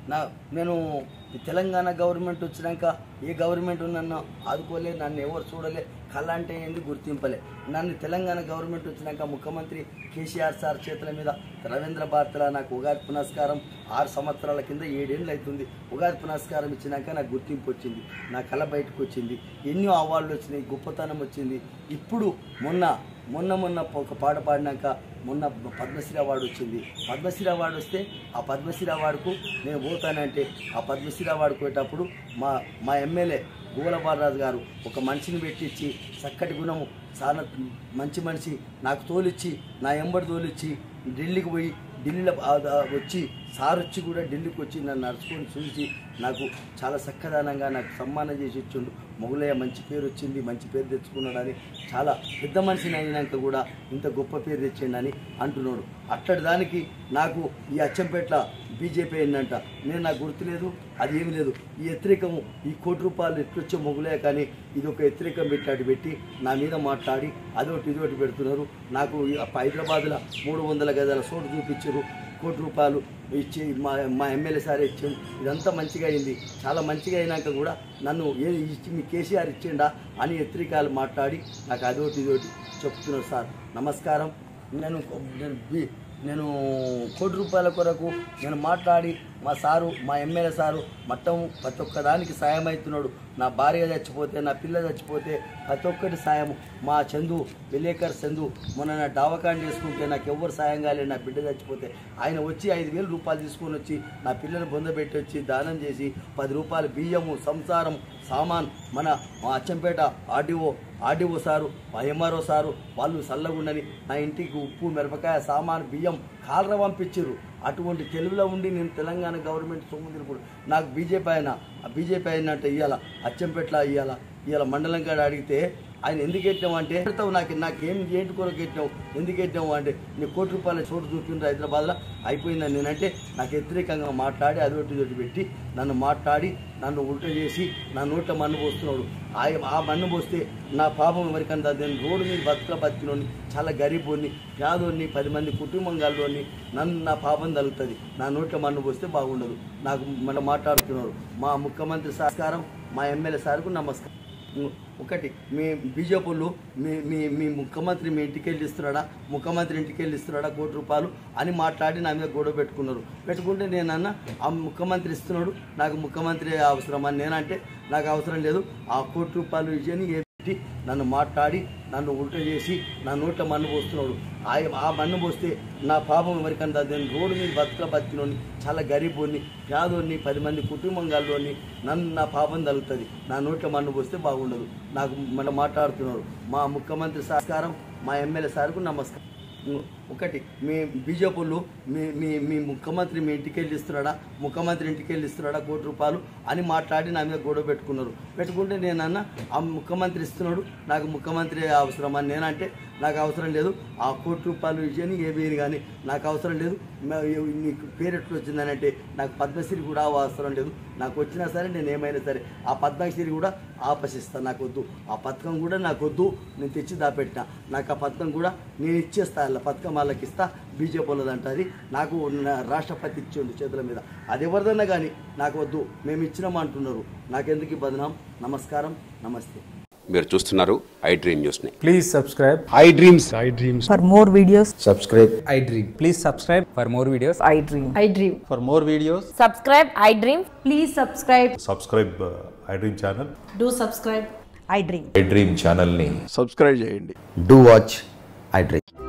నా నేను ఈ తెలంగాణ గవర్నమెంట్ వచ్చినాక ఏ గవర్నమెంట్ నన్ను ఆదుకోలే నన్ను ఎవరు చూడలే కళ అంటే ఏంది గుర్తింపలే నన్ను తెలంగాణ గవర్నమెంట్ వచ్చినాక ముఖ్యమంత్రి కేసీఆర్ సార్ చేతుల మీద రవీంద్ర భారతిలో నాకు ఉగాది పునస్కారం ఆరు సంవత్సరాల కింద ఏడేళ్ళు అవుతుంది ఉగాది పునస్కారం ఇచ్చినాక నాకు గుర్తింపు వచ్చింది నా కళ బయటకు వచ్చింది ఎన్నో అవార్డులు వచ్చినాయి గొప్పతనం వచ్చింది ఇప్పుడు మొన్న మొన్న మొన్న ఒక పాట పాడినాక మొన్న పద్మశ్రీ అవార్డు వచ్చింది పద్మశ్రీ అవార్డు వస్తే ఆ పద్మశ్రీ అవార్డుకు నేను పోతానంటే ఆ పద్మశ్రీ అవార్డు పోయేటప్పుడు మా మా ఎమ్మెల్యే గోల బాలరాజు గారు ఒక మనిషిని పెట్టించి చక్కటి గుణము చాలా మంచి మనిషి నాకు తోలిచ్చి నా ఎంబడి తోలిచ్చి ఢిల్లీకి పోయి ఢిల్లీలో ఆ- ఆ వచ్చి సార్ వచ్చి కూడా ఢిల్లీకి వచ్చి నన్ను నడుచుకొని చూసి నాకు చాలా చక్కదనంగా నాకు సన్మానం చేసి ఇచ్చిండు మొగలయ్య మంచి పేరు వచ్చింది మంచి పేరు తెచ్చుకున్నాడని చాలా పెద్ద మనిషిని అయినాక కూడా ఇంత గొప్ప పేరు తెచ్చిండని అంటున్నాడు అట్టడి దానికి నాకు ఈ అచ్చంపేట్ల బీజేపీ అయిందంట నేను నాకు గుర్తులేదు అది ఏమి లేదు ఈ వ్యతిరేకము ఈ కోటి రూపాయలు ఎట్లొచ్చే మొగులే కానీ ఇది ఒక వ్యతిరేకం పెట్టాడు పెట్టి నా మీద మాట్లాడి అదొకటి ఇదొకటి పెడుతున్నారు నాకు ఈ హైదరాబాద్లో మూడు వందల గదాల చోటు చూపించారు కోటి రూపాయలు ఇచ్చి మా మా ఎమ్మెల్యే సార్ ఇచ్చిండు ఇదంతా మంచిగా అయింది చాలా మంచిగా అయినాక కూడా నన్ను ఏ ఇచ్చి మీ కేసీఆర్ ఇచ్చిండా అని వ్యతిరేకాలు మాట్లాడి నాకు అదొకటి ఇదొకటి చెప్తున్నారు సార్ నమస్కారం నేను నేను బి- నేను కోటి రూపాయల కొరకు నేను మాట్లాడి మా సారు మా ఎమ్మెల్యే సారు మొత్తం ప్రతి ఒక్క దానికి సాయం అవుతున్నాడు నా భార్య చచ్చిపోతే నా పిల్ల చచ్చిపోతే ప్రతి ఒక్కటి సాయం మా చందు విలేకర్ చందు మొన్న నా డావకాండ్ చేసుకుంటే నాకు ఎవ్వరు సాయం కాలేదు నా బిడ్డ చచ్చిపోతే ఆయన వచ్చి ఐదు వేలు రూపాయలు తీసుకొని వచ్చి నా పిల్లని బొందబెట్టి వచ్చి దానం చేసి పది రూపాయలు బియ్యము సంసారం సామాన్ మన మా అచ్చంపేట ఆర్డీఓ ఆర్డీఓ సారు మా ఎంఆర్ఓ సారు వాళ్ళు చల్లగుండని నా ఇంటికి ఉప్పు మిరపకాయ సామాన్ బియ్యం కాలర పంపించారు అటువంటి తెలుగులో ఉండి నేను తెలంగాణ గవర్నమెంట్ సొమ్ము కూడా నాకు బీజేపీ ఆయన ఆ బీజేపీ అయినట్టు ఇవాళ అచ్చంపేట్ల ఇవాళ ఇవాళ మండలం కాడ అడిగితే ఆయన ఎందుకు ఎట్టావు అంటే పెడతావు నాకు నాకేం ఏంటి కొరకు ఎట్టావు ఎందుకు ఎట్టావు అంటే నీ కోటి రూపాయల చోటు చూపిండ్రు హైదరాబాద్లో అయిపోయిందని నేనంటే నాకు వ్యతిరేకంగా మాట్లాడి అదొకటి ఇదొకటి పెట్టి నన్ను మాట్లాడి నన్ను ఉల్ట చేసి నా నోట్ల మన్ను పోస్తున్నాడు ఆ- ఆ మన్ను పోస్తే నా పాపం ఎవరికంత నేను రోడ్డు మీద బతుక బతికినోని చాలా గరీబోని పేదోని పది మంది కుటుంబం కలలోని నన్ను నా పాపం తగులుతుంది నా నోట్ల మన్ను పోస్తే బాగుండదు నాకు మన మాట్లాడుతున్నారు మా ముఖ్యమంత్రి సహకారం మా ఎమ్మెల్యే సార్కు నమస్కారం ఒకటి మీ బీజేపీలు మీ మీ మీ ముఖ్యమంత్రి మీ ఇంటికి వెళ్ళి ఇస్తున్నాడా ముఖ్యమంత్రి ఇంటికి వెళ్ళి ఇస్తున్నాడా కోటి రూపాయలు అని మాట్లాడి నా మీద గొడవ పెట్టుకున్నారు పెట్టుకుంటే నేను అన్న ఆ ముఖ్యమంత్రి ఇస్తున్నాడు నాకు ముఖ్యమంత్రి అవసరం అని నేనంటే నాకు అవసరం లేదు ఆ కోటి రూపాయలు ఇచ్చి ఏ పెట్టి నన్ను మాట్లాడి నన్ను ఉల్ట చేసి నా నోట్ల మన్ను పోస్తున్నాడు ఆ ఆ మన్ను పోస్తే నా పాపం ఎవరికంత నేను రోడ్డు మీద బతుక బతికినోని చాలా గరీబోని పేదోని పది మంది కుటుంబం కలలోని నన్ను నా పాపం తగులుతుంది నా నోట్ల మన్ను పోస్తే బాగుండదు నాకు మన మాట్లాడుతున్నారు మా ముఖ్యమంత్రి సహకారం మా ఎమ్మెల్యే సార్కు నమస్కారం ఒకటి మీ బీజేపీలు మీ మీ మీ ముఖ్యమంత్రి మీ ఇంటికి వెళ్ళి ఇస్తున్నాడా ముఖ్యమంత్రి ఇంటికి వెళ్ళి ఇస్తున్నాడా కోటి రూపాయలు అని మాట్లాడి నా మీద గొడవ పెట్టుకున్నారు పెట్టుకుంటే నేను అన్న ఆ ముఖ్యమంత్రి ఇస్తున్నాడు నాకు ముఖ్యమంత్రి అవసరం అని నేనంటే నాకు అవసరం లేదు ఆ కోటి రూపాయలు విషయాన్ని ఏమీ కానీ నాకు అవసరం లేదు మ- నీకు పేరు ఎట్లా వచ్చిందని అంటే నాకు పద్మశ్రీ కూడా అవసరం లేదు నాకు వచ్చినా సరే నేను ఏమైనా సరే ఆ పద్మశ్రీ కూడా ఆపసిస్తా నాకు వద్దు ఆ పథకం కూడా నాకు వద్దు నేను తెచ్చి దాపెట్టిన నాకు ఆ పథకం కూడా నేను ఇచ్చేస్తా అలా పథకం వాళ్ళకి ఇస్తా బీజేపీ వాళ్ళదంట అది నాకు నా రాష్ట్రపతి ఇచ్చిండు చేతుల మీద అది ఎవరిదన్నా కానీ నాకు వద్దు మేము ఇచ్చినాం అంటున్నారు నాకెందుకు ఈ బదనాం నమస్కారం నమస్తే మీరు చూస్తున్నారు ఐ డ్రీమ్ న్యూస్ని Please subscribe. I dreams I dreams. For more videos, subscribe I dream. Please subscribe for more videos. I dream. I dream. For more videos Subscribe, I dream. Please subscribe. Subscribe I dream channel Do subscribe. I dream. I dream ఛానల్ని subscribe చేయండి do watch I dream